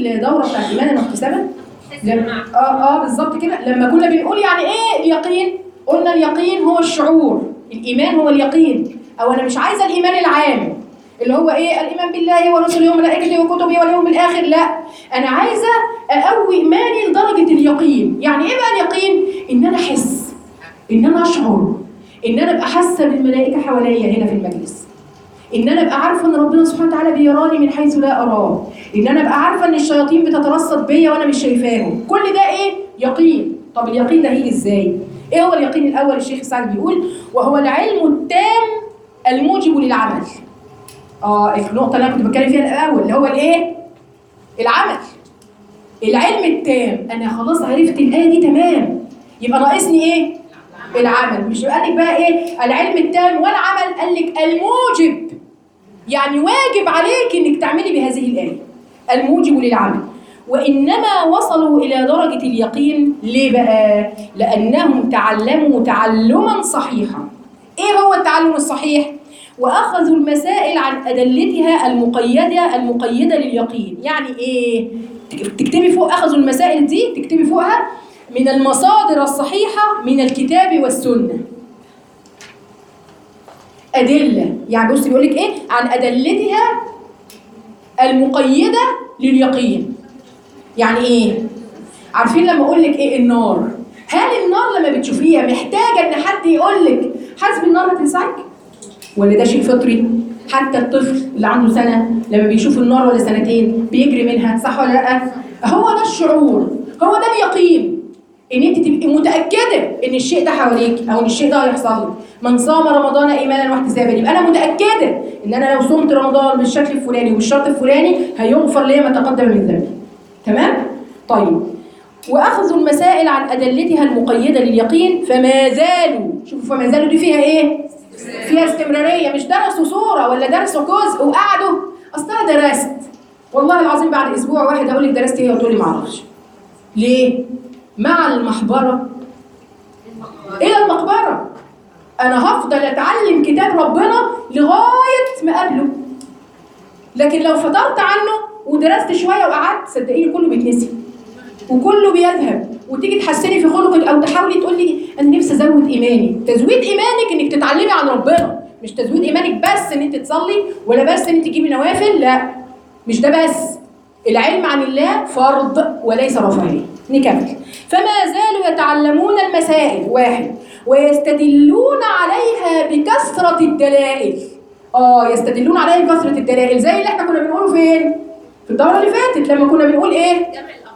الدوره بتاعت ايمانا واحتسابا لما اه اه بالظبط كده لما كنا بنقول يعني ايه اليقين قلنا اليقين هو الشعور الايمان هو اليقين او انا مش عايزه الايمان العام اللي هو ايه الايمان بالله ورسله وملائكته وكتبه واليوم الاخر لا انا عايزه اقوي ايماني لدرجه اليقين يعني ايه بقى اليقين ان انا احس ان انا اشعر ان انا ابقى حاسه بالملائكه حواليا هنا في المجلس ان انا ابقى عارفه ان ربنا سبحانه وتعالى بيراني من حيث لا اراه ان انا ابقى عارفه ان الشياطين بتترصد بيا وانا مش شايفاهم كل ده ايه يقين طب اليقين ده هيجي ازاي ايه هو اليقين الاول الشيخ سعد بيقول وهو العلم التام الموجب للعمل اه النقطه اللي انا كنت بتكلم فيها الاول اللي هو الايه العمل العلم التام انا خلاص عرفت الايه دي تمام يبقى ناقصني ايه العمل مش قال لك بقى ايه العلم التام والعمل قال لك الموجب يعني واجب عليك انك تعملي بهذه الايه الموجب للعمل وانما وصلوا الى درجه اليقين ليه بقى لانهم تعلموا تعلما صحيحا ايه هو التعلم الصحيح واخذوا المسائل عن ادلتها المقيده المقيده لليقين يعني ايه تكتبي فوق اخذوا المسائل دي تكتبي فوقها من المصادر الصحيحه من الكتاب والسنه أدلة يعني بص بيقول لك إيه عن أدلتها المقيدة لليقين يعني إيه عارفين لما أقول لك إيه النار هل النار لما بتشوفيها محتاجة إن حد يقول لك حسب النار هتلسعك ولا ده شيء فطري حتى الطفل اللي عنده سنة لما بيشوف النار ولا سنتين بيجري منها صح ولا لا هو ده الشعور هو ده اليقين ان انت تبقي متاكده ان الشيء ده حواليك او ان الشيء ده هيحصل لك من صام رمضان ايمانا واحتسابا يبقى انا متاكده ان انا لو صمت رمضان بالشكل الفلاني وبالشرط الفلاني هيغفر لي ما تقدم من ذنبي تمام طيب واخذوا المسائل عن ادلتها المقيده لليقين فما زالوا شوفوا فما زالوا دي فيها ايه فيها استمراريه مش درسوا صوره ولا درسوا جزء وقعدوا اصل انا درست والله العظيم بعد اسبوع واحد اقول لك درست ايه وتقول لي ما اعرفش ليه مع المحبرة إلى المقبرة أنا هفضل أتعلم كتاب ربنا لغاية ما أقابله لكن لو فضلت عنه ودرست شوية وقعدت صدقيني كله بيتنسي وكله بيذهب وتيجي تحسني في خلقك أو تحاولي تقول لي أنا نفسي أزود إيماني تزويد إيمانك إنك تتعلمي عن ربنا مش تزويد إيمانك بس إن أنت تصلي ولا بس إن أنت تجيبي نوافل لا مش ده بس العلم عن الله فرض وليس رفاهية نكمل فما زالوا يتعلمون المسائل واحد ويستدلون عليها بكثرة الدلائل اه يستدلون عليها بكثرة الدلائل زي اللي احنا كنا بنقوله فين؟ في الدورة اللي فاتت لما كنا بنقول ايه؟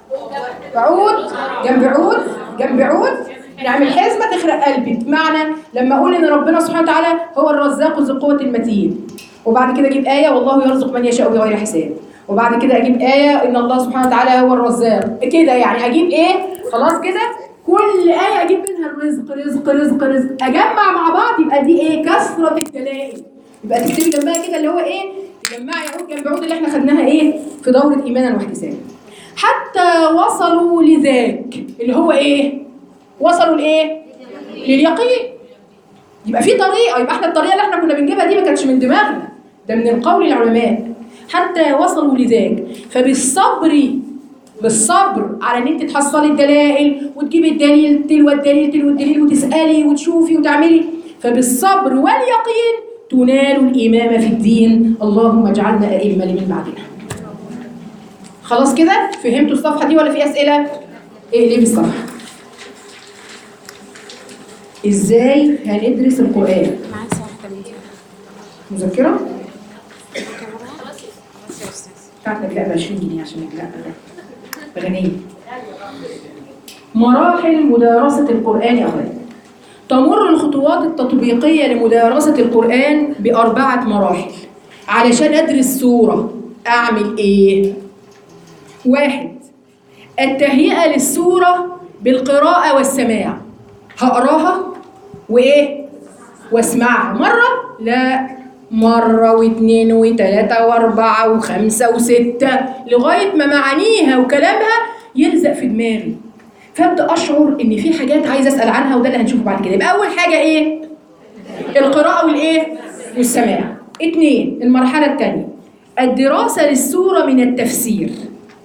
عود جنب عود جنب عود نعمل حزمة تخرق قلبي بمعنى لما اقول ان ربنا سبحانه وتعالى هو الرزاق ذو القوة المتين وبعد كده اجيب آية والله يرزق من يشاء بغير حساب وبعد كده اجيب آية ان الله سبحانه وتعالى هو الرزاق كده يعني اجيب ايه خلاص كده كل آية اجيب منها الرزق رزق رزق رزق اجمع مع بعض يبقى دي ايه كثرة الدلائل يبقى تكتبي جنبها كده اللي هو ايه تجمعي عود جنب عود اللي احنا خدناها ايه في دورة ايمانا واحتسابا حتى وصلوا لذاك اللي هو ايه وصلوا لايه لليقين يبقى في طريقه يبقى احنا الطريقه اللي احنا كنا بنجيبها دي ما كانتش من دماغنا ده من القول العلماء حتى وصلوا لذاك فبالصبر بالصبر على ان انت تحصلي الدلائل وتجيبي الدليل تلو الدليل تلو الدليل وتسالي وتشوفي وتعملي فبالصبر واليقين تنال الامامه في الدين اللهم اجعلنا ائمه لمن بعدنا خلاص كده فهمتوا الصفحه دي ولا في اسئله ايه ليه بالصفحه ازاي هندرس القران معايا صفحة من كده مذكره خلاص يا أستاذ بتاعت نجلاء ب 20 جنيه عشان نجلاء غنية مراحل مدارسة القرآن يا أخوات تمر الخطوات التطبيقية لمدارسة القرآن بأربعة مراحل علشان أدرس سورة أعمل إيه؟ واحد التهيئة للسورة بالقراءة والسماع هقراها وإيه؟ واسمعها مرة لا مرة واثنين وثلاثة وأربعة وخمسة وستة لغاية ما معانيها وكلامها يلزق في دماغي فابدا اشعر ان في حاجات عايزه اسال عنها وده اللي هنشوفه بعد كده يبقى اول حاجه ايه القراءه والايه والسماع اثنين المرحله الثانيه الدراسه للسوره من التفسير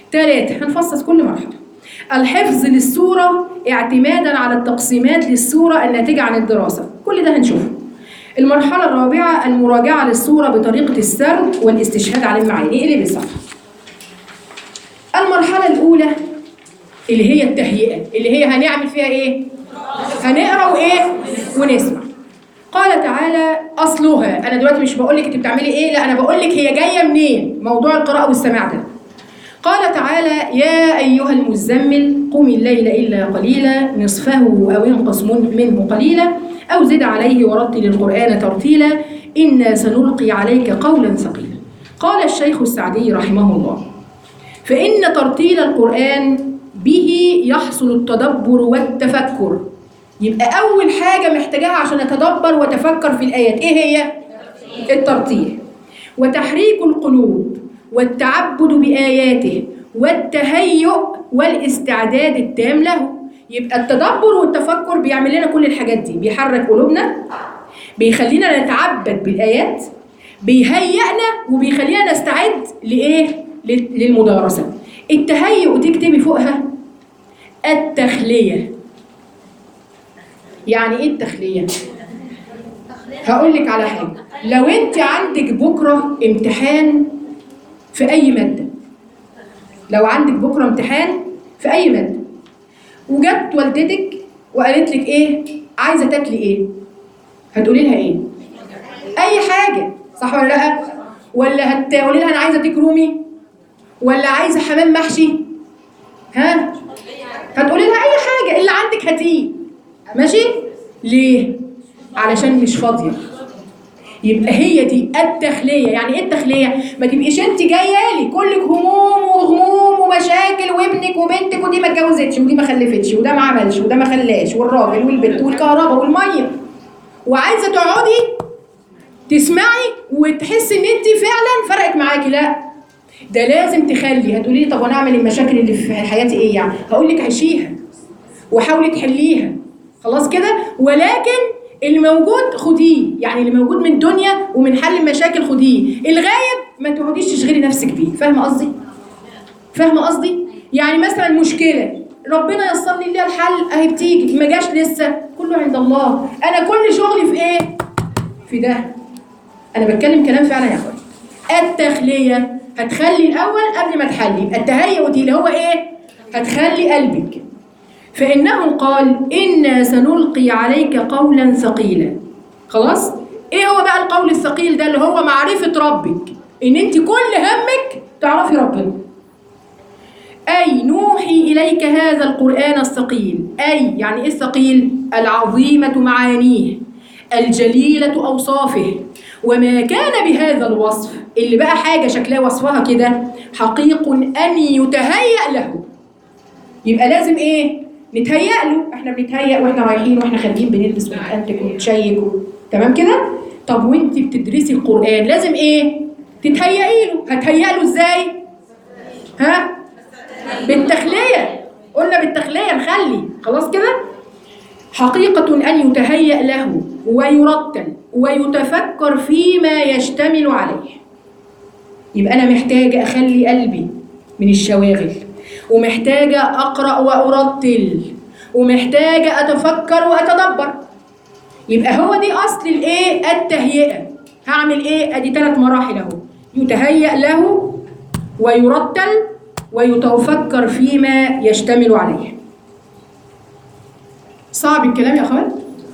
ثلاثة هنفصص كل مرحلة الحفظ للصورة اعتمادا على التقسيمات للصورة الناتجة عن الدراسة كل ده هنشوفه المرحلة الرابعة المراجعة للصورة بطريقة السرد والاستشهاد على المعاني اقلب الصفحة المرحلة الأولى اللي هي التهيئة اللي هي هنعمل فيها ايه؟ هنقرا وايه؟ ونسمع قال تعالى اصلها انا دلوقتي مش بقول لك انت بتعملي ايه لا انا بقول لك هي جايه منين موضوع القراءه والسماع ده قال تعالى يا ايها المزمل قم الليل الا قليلا نصفه او انقص من- منه قليلا او زد عليه ورتل القران ترتيلا انا سنلقي عليك قولا ثقيلا قال الشيخ السعدي رحمه الله فإن ترتيل القرآن به يحصل التدبر والتفكر يبقى أول حاجة محتاجاها عشان أتدبر وأتفكر في الآيات إيه هي؟ الترتيل وتحريك القلوب والتعبد بآياته والتهيؤ والاستعداد التام له يبقى التدبر والتفكر بيعمل لنا كل الحاجات دي بيحرك قلوبنا بيخلينا نتعبد بالآيات بيهيئنا وبيخلينا نستعد لإيه؟ لل- للمدارسة التهيؤ تكتبي فوقها التخلية يعني ايه التخلية؟ هقول لك على حاجة لو انت عندك بكرة امتحان في أي مادة لو عندك بكرة امتحان في أي مادة وجت والدتك وقالت لك ايه؟ عايزة تاكلي ايه؟ هتقولي لها ايه؟ اي حاجه صح ولا لا ولا هتقولي لها انا عايزه ديك رومي ولا عايزه حمام محشي ها هتقولي لها اي حاجه اللي عندك هاتيه ماشي ليه علشان مش فاضيه يبقى هي دي التخليه يعني ايه التخليه ما تبقيش انت جايه لي كلك هموم وغموم ومشاكل وابنك وبنتك ودي ما اتجوزتش ودي ما خلفتش وده ما عملش وده ما خلاش والراجل والبنت والكهرباء والميه وعايزه تقعدي تسمعي وتحسي ان انت فعلا فرقت معاكي لا ده لازم تخلي هتقولي لي طب وانا اعمل المشاكل اللي في حياتي ايه يعني هقول لك عيشيها وحاولي تحليها خلاص كده ولكن اللي موجود خديه يعني اللي موجود من دنيا ومن حل المشاكل خديه الغايب ما تقعديش تشغلي نفسك بيه فاهمه قصدي فاهمه قصدي يعني مثلا مشكله ربنا يسر لي ليها الحل اهي بتيجي ما جاش لسه كله عند الله انا كل شغلي في ايه في ده انا بتكلم كلام فعلا يا اخوان التخليه هتخلي الاول قبل ما تحلي يبقى التهيؤ دي اللي هو ايه هتخلي قلبك فانه قال انا سنلقي عليك قولا ثقيلا خلاص ايه هو بقى القول الثقيل ده اللي هو معرفه ربك ان انت كل همك تعرفي ربنا أي نوحي إليك هذا القرآن الثقيل أي يعني إيه الثقيل؟ العظيمة معانيه الجليلة أوصافه وما كان بهذا الوصف اللي بقى حاجة شكلها وصفها كده حقيق أن يتهيأ له يبقى لازم إيه؟ نتهيأ له احنا بنتهيأ واحنا رايحين واحنا خارجين بنلبس ونتأنتك ونتشيك و... تمام كده؟ طب وانت بتدرسي القرآن لازم ايه؟ تتهيئي له هتهيأ له ازاي؟ ها؟ بالتخلية قلنا بالتخلية نخلي خلاص كده حقيقة أن يتهيأ له ويرتل ويتفكر فيما يشتمل عليه يبقى أنا محتاجة أخلي قلبي من الشواغل ومحتاجة أقرأ وأرتل ومحتاجة أتفكر وأتدبر يبقى هو دي أصل الإيه التهيئة هعمل إيه أدي ثلاث مراحل أهو يتهيأ له ويرتل ويتفكر فيما يشتمل عليه صعب الكلام يا اخوان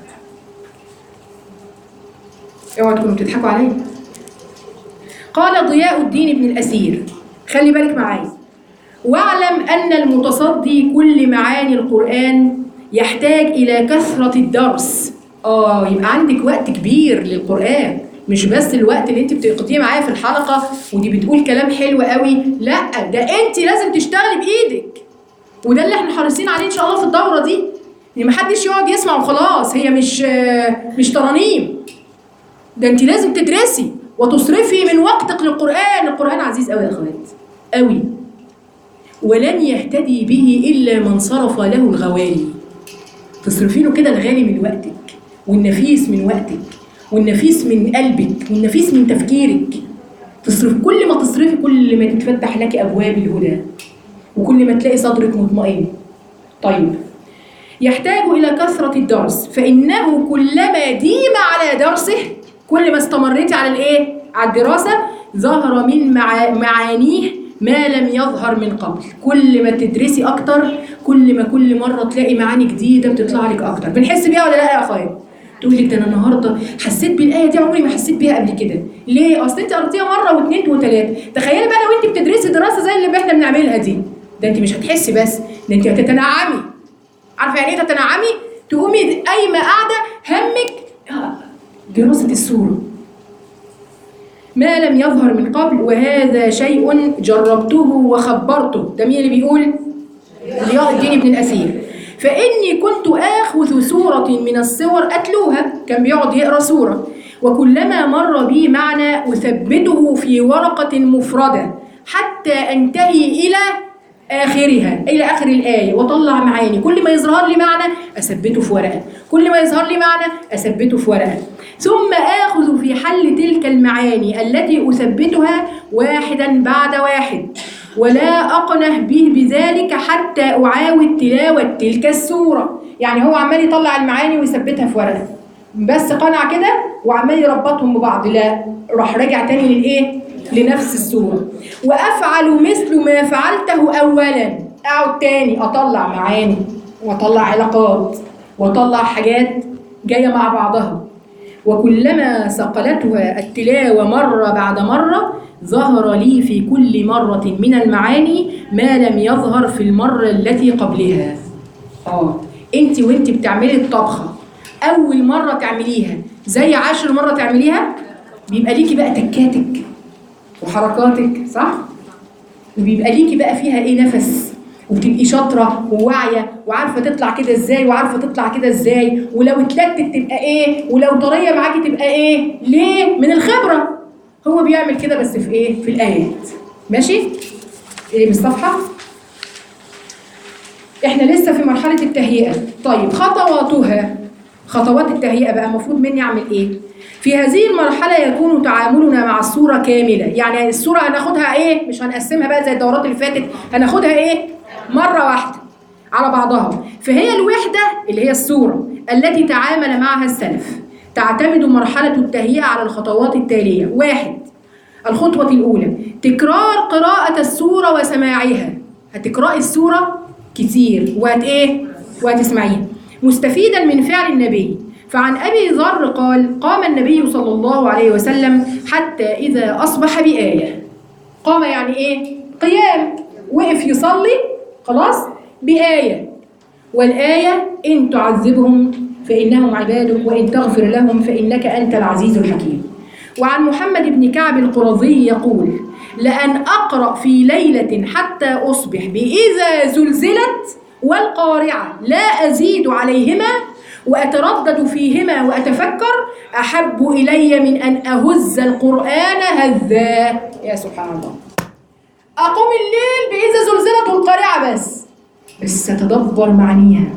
اوعوا تكونوا بتضحكوا عليا قال ضياء الدين بن الاسير خلي بالك معايا واعلم ان المتصدي كل معاني القران يحتاج الى كثره الدرس اه يبقى عندك وقت كبير للقران مش بس الوقت اللي انت بتقضيه معايا في الحلقه ودي بتقول كلام حلو قوي لا ده انت لازم تشتغلي بايدك وده اللي احنا حريصين عليه ان شاء الله في الدوره دي ان محدش يقعد يسمع وخلاص هي مش مش ترانيم ده انت لازم تدرسي وتصرفي من وقتك للقران القران عزيز قوي يا اخوات قوي ولن يهتدي به الا من صرف له الغوالي تصرفي له كده الغالي من وقتك والنفيس من وقتك والنفيس من قلبك والنفيس من تفكيرك تصرف كل ما تصرفي كل ما تتفتح لك ابواب الهدى وكل ما تلاقي صدرك مطمئن طيب يحتاج إلى كثرة الدرس فإنه كلما ديم على درسه كل ما استمريتي على الإيه؟ على الدراسة ظهر من مع... معانيه ما لم يظهر من قبل كل ما تدرسي أكتر كل ما كل مرة تلاقي معاني جديدة بتطلع لك أكتر بنحس بيها ولا لا يا أخويا؟ تقول لك ده انا النهارده حسيت بالايه دي عمري ما حسيت بيها قبل كده ليه اصل انت قريتيها مره واثنين وثلاثه تخيلي بقى لو انت بتدرسي دراسه زي اللي احنا بنعملها دي ده انت مش هتحسي بس ده انت هتتنعمي عارفه يعني ايه تتنعمي تقومي قايمه قاعده همك دراسه السوره ما لم يظهر من قبل وهذا شيء جربته وخبرته ده مين اللي بيقول ضياء الدين بن الأثير فإني كنت آخذ سورة من السور أتلوها كان بيقعد يقرأ سورة وكلما مر بي معنى أثبته في ورقة مفردة حتى أنتهي إلى آخرها إلى آخر الآية وطلع معاني كل ما يظهر لي معنى أثبته في ورقة كل ما يظهر لي معنى أثبته في ورقة ثم آخذ في حل تلك المعاني التي أثبتها واحدا بعد واحد ولا أقنه به بذلك حتى أعاود تلاوة تلك السورة يعني هو عمال يطلع المعاني ويثبتها في ورقة بس قنع كده وعمال يربطهم ببعض لا راح راجع تاني للايه لنفس السورة وأفعل مثل ما فعلته أولا أقعد تاني أطلع معاني وأطلع علاقات وأطلع حاجات جاية مع بعضها وكلما ثقلتها التلاوة مرة بعد مرة ظهر لي في كل مرة من المعاني ما لم يظهر في المرة التي قبلها اه انت وانت بتعملي الطبخة أول مرة تعمليها زي عشر مرة تعمليها بيبقى ليكي بقى تكاتك وحركاتك صح؟ وبيبقى ليكي بقى فيها ايه نفس وبتبقي شاطره وواعيه وعارفه تطلع كده ازاي وعارفه تطلع كده ازاي ولو اتلتت تبقى ايه ولو طريه معاكي تبقى ايه ليه من الخبره هو بيعمل كده بس في ايه في الايات ماشي ايه بالصفحه احنا لسه في مرحله التهيئه طيب خطواتها خطوات التهيئه بقى المفروض مني اعمل ايه في هذه المرحلة يكون تعاملنا مع الصورة كاملة يعني الصورة هناخدها ايه مش هنقسمها بقى زي الدورات اللي فاتت هناخدها ايه مرة واحدة على بعضها فهي الوحدة اللي هي الصورة التي تعامل معها السلف تعتمد مرحلة التهيئة على الخطوات التالية واحد الخطوة الأولى تكرار قراءة السورة وسماعها هتقرأي السورة كتير وهت ايه وهتسمعيها مستفيدا من فعل النبي فعن أبي ذر قال قام النبي صلى الله عليه وسلم حتى إذا أصبح بآية قام يعني إيه؟ قيام وقف يصلي خلاص بآية والآية إن تعذبهم فإنهم عبادك وإن تغفر لهم فإنك أنت العزيز الحكيم وعن محمد بن كعب القرظي يقول لأن أقرأ في ليلة حتى أصبح بإذا زلزلت والقارعة لا أزيد عليهما وأتردد فيهما وأتفكر أحب إلي من أن أهز القرآن هزا يا سبحان الله أقوم الليل بإذا زلزلت القارعة بس بس أتدبر معانيها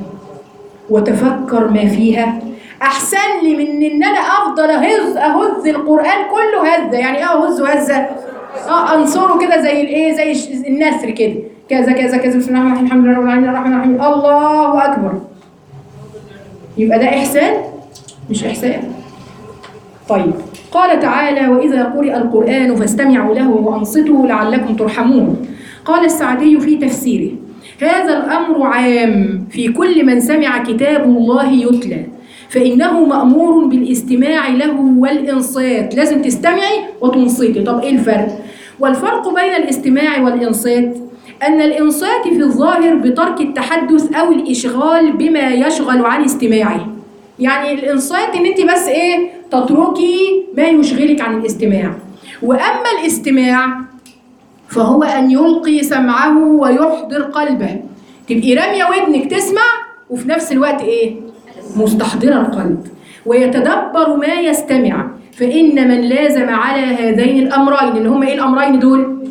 وتفكر ما فيها أحسن لي من إن أنا أفضل أهز أهز القرآن كله هزة يعني إيه أهز هزة؟ اه انصره كده زي الايه زي الش- النسر كده كذا كذا كذا بسم الله الرحمن الرحيم الحمد لله رب العالمين الرحمن الرحيم الله اكبر يبقى ده إحسان مش إحسان طيب قال تعالى وإذا قرئ القرآن فاستمعوا له وأنصتوا لعلكم ترحمون قال السعدي في تفسيره هذا الأمر عام في كل من سمع كتاب الله يتلى فإنه مأمور بالاستماع له والإنصات لازم تستمعي وتنصتي طب إيه الفرق؟ والفرق بين الاستماع والإنصات أن الإنصات في الظاهر بترك التحدث أو الإشغال بما يشغل عن استماعه يعني الإنصات إن أنت بس إيه تتركي ما يشغلك عن الاستماع وأما الاستماع فهو أن يلقي سمعه ويحضر قلبه تبقي رامية ودنك تسمع وفي نفس الوقت إيه مستحضرة القلب ويتدبر ما يستمع فإن من لازم على هذين الأمرين اللي هم إيه الأمرين دول؟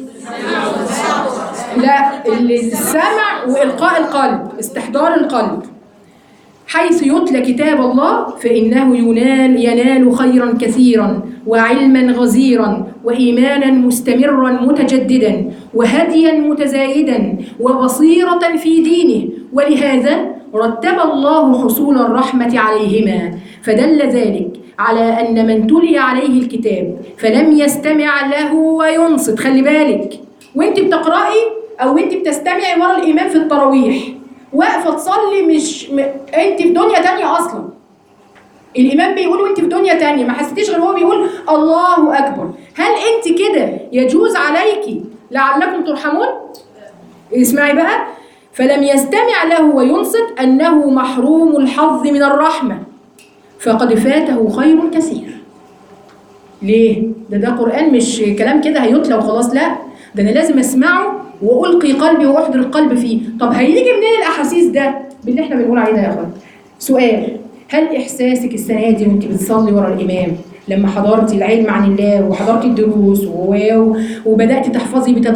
لا السمع وإلقاء القلب استحضار القلب حيث يتلى كتاب الله فإنه ينال ينال خيرا كثيرا وعلما غزيرا وإيمانا مستمرا متجددا وهديا متزايدا وبصيرة في دينه ولهذا رتب الله حصول الرحمة عليهما فدل ذلك على أن من تلي عليه الكتاب فلم يستمع له وينصت خلي بالك وانت بتقرأي أو انت بتستمعي ورا الإمام في التراويح واقفة تصلي مش م... انت في دنيا تانية أصلا الإمام بيقول وانت في دنيا تانية ما حسيتيش غير هو بيقول الله أكبر هل انت كده يجوز عليك لعلكم ترحمون اسمعي بقى فلم يستمع له وينصت أنه محروم الحظ من الرحمة فقد فاته خير كثير ليه؟ ده ده قرآن مش كلام كده هيتلى وخلاص لا ده أنا لازم أسمعه وألقي قلبي وأحضر القلب فيه طب هيجي منين الأحاسيس ده باللي احنا بنقول عليه ده يا أخوان سؤال هل إحساسك السنة دي وأنت بتصلي ورا الإمام لما حضرتي العلم عن الله وحضرتي الدروس و- وبدأتي تحفظي بتدبر